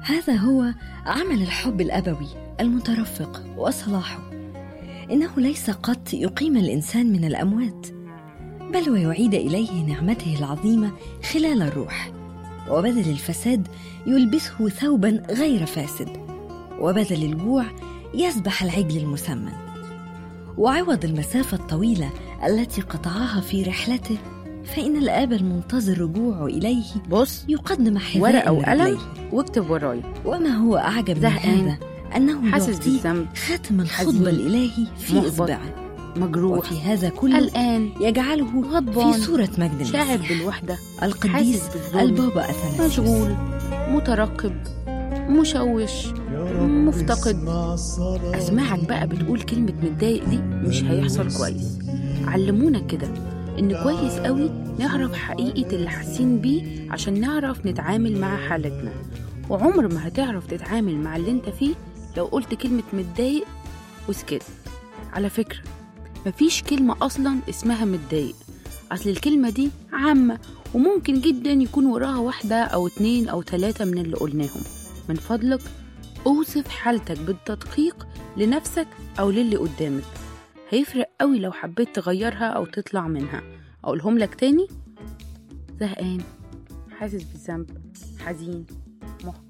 هذا هو عمل الحب الأبوي المترفق وصلاحه إنه ليس قط يقيم الإنسان من الأموات بل ويعيد إليه نعمته العظيمة خلال الروح وبدل الفساد يلبسه ثوبا غير فاسد وبدل الجوع يذبح العجل المسمن وعوض المسافة الطويلة التي قطعها في رحلته فإن الآب المنتظر رجوعه إليه بص يقدم حذاء ورقة وقلم لرجليه. واكتب ورايا وما هو أعجب من زهقان، هذا أنه حاسس يعطيه بالذنب خاتم حزين، الخطبة الإلهي في محبط، إصبعه مجروح وفي هذا كله قلقان يجعله غضبان، في صورة مجد شاعر المسيح بالوحدة القديس حاسس بالظلم، البابا أثناسيوس مشغول مترقب مشوش مفتقد أسمعك بقى بتقول كلمة متضايق دي مش هيحصل كويس علمونا كده إن كويس قوي نعرف حقيقة اللي حاسين بيه عشان نعرف نتعامل مع حالتنا وعمر ما هتعرف تتعامل مع اللي انت فيه لو قلت كلمة متضايق وسكت على فكرة مفيش كلمة أصلا اسمها متضايق أصل الكلمة دي عامة وممكن جدا يكون وراها واحدة أو اتنين أو تلاتة من اللي قلناهم من فضلك أوصف حالتك بالتدقيق لنفسك أو للي قدامك هيفرق قوي لو حبيت تغيرها أو تطلع منها أقولهم لك تاني زهقان حاسس بالذنب حزين محبط